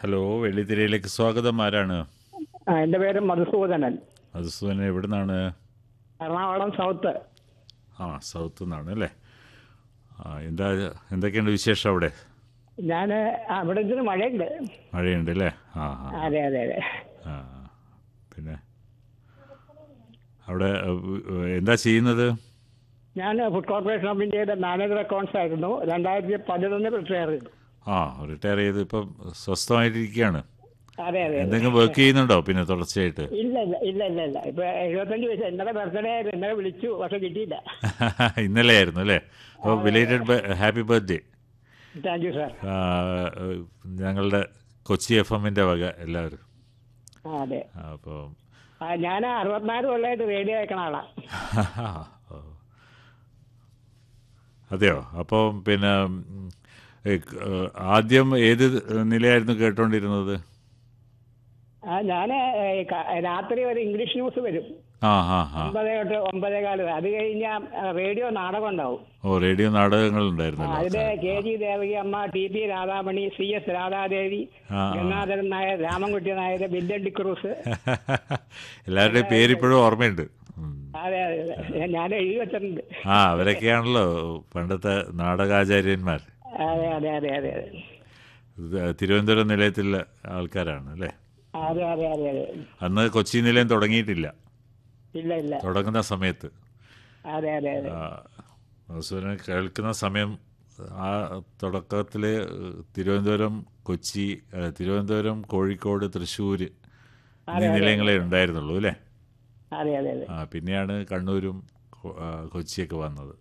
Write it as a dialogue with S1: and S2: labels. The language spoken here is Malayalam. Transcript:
S1: ഹലോ വെള്ളിത്തിരയിലേക്ക് സ്വാഗതം ആരാണ്
S2: ആ, എൻ്റെ പേര് മധുസൂദനൻ
S1: മധുസൂദൻ എവിടെ നിന്നാണ്
S2: എറണാകുളം സൗത്ത്
S1: ആ സൗത്ത് നിന്നാണ് അല്ലേ ആ എന്താ എന്തൊക്കെയുണ്ട് വിശേഷം അവിടെ
S2: ഞാൻ അവിടെ ഇച്ചിരി മഴയുണ്ട്
S1: മഴയുണ്ട് അല്ലേ ആ ആ
S2: അതെ അതെ അതെ
S1: ആ പിന്നെ അവിടെ ഏഹ്, എന്താ ചെയ്യുന്നത്
S2: ഞാൻ ഫുഡ് കോർപ്പറേഷൻ ഓഫ് ഇന്ത്യയുടെ മാനേജർ അക്കൗണ്ട്സ് ആയിരുന്നു രണ്ടായിരത്തി പതിനൊന്നിൽ റിട്ടയർ ചെയ്തു
S1: ആ റിട്ടയർ ചെയ്ത് ഇപ്പം സ്വസ്ഥമായിട്ടിരിക്കുകയാണ്
S2: അതെ അതെ അതെ.
S1: എന്തെങ്കിലും വർക്ക് ചെയ്യുന്നുണ്ടോ പിന്നെ തുടർച്ചയായിട്ട്
S2: ഇല്ല ഇല്ല ഇല്ല ഇല്ല ഇല്ല ഇപ്പൊ എഴുപത്തഞ്ച് വയസ്സ് ഇന്നലെ ബർത്ത്ഡേ ആയിരുന്നു ഇന്നലെ വിളിച്ചു പക്ഷെ കിട്ടിയില്ല
S1: ഇന്നലെ ആയിരുന്നു അല്ലേ അപ്പോൾ belated happy birthday
S2: thank you sir
S1: ഞങ്ങളുടെ കൊച്ചി എഫ് എമ്മിൻ്റെ വക എല്ലാവരും
S2: ആ അതെ
S1: അപ്പോൾ
S2: ആ, ഞാൻ അറുപത്തിനാല് കൊല്ലമായിട്ട് റേഡിയോ അയക്കണ ആളാ
S1: ഓ. അതെയോ അപ്പോൾ പിന്നെ ഉം, ഏ, ക- ഏ, ആദ്യം ഏത് നിലയായിരുന്നു കേട്ടോണ്ടിരുന്നത്
S2: ആ, ഞാൻ രാത്രി ഒരു ഇംഗ്ലീഷ് ന്യൂസ് വരും
S1: ആ ആ ആ
S2: ഒമ്പതേ തൊട്ട് ഒമ്പതേ കാല് അത് കഴിഞ്ഞാൽ റേഡിയോ നാടകം ഉണ്ടാവും
S1: ഓ റേഡിയോ നാടകങ്ങൾ
S2: ആ,
S1: ഉണ്ടായിരുന്നല്ലോ
S2: അതില് K G Devaki Amma T P Radhamani C S Radhadevi
S1: ആ, ആ.
S2: ഗംഗാധരൻ നായർ രാമൻകുട്ടി നായർ ബില്ലൻ ഡിക്രൂസ്
S1: എല്ലാവരുടെയും പേരിപ്പോഴും ഓർമ്മയുണ്ട് ഉം.
S2: അതെ അതെ അതെ ഞാൻ എഴുതി വെച്ചിട്ടുണ്ട്
S1: ആ അവരൊക്കെയാണല്ലോ പണ്ടത്തെ നാടകാചാര്യന്മാർ
S2: അതെ അതെ അതെ അതെ അതെ
S1: ഇത് തിരുവനന്തപുരം നിലയത്തിലെ ആൾക്കാരാണ് അല്ലേ
S2: അതെ അതെ അതെ അതെ
S1: അന്ന് കൊച്ചി നിലയം തുടങ്ങിയിട്ടില്ല
S2: ഇല്ല ഇല്ല
S1: തുടങ്ങുന്ന സമയത്ത്
S2: അതെ അതെ അതെ
S1: മസൂരൻ കേൾക്കുന്ന സമയം ആ തുടക്കത്തിൽ തിരുവനന്തപുരം കൊച്ചി ആ, തിരുവനന്തപുരം കോഴിക്കോട് തൃശ്ശൂർ എന്നീ നിലയങ്ങളെ ഉണ്ടായിരുന്നുള്ളൂ അല്ലേ
S2: അതെ അതെ അതെ
S1: ആ പിന്നെയാണ് കണ്ണൂരും കൊ- ആ, കൊച്ചിയൊക്കെ വന്നത്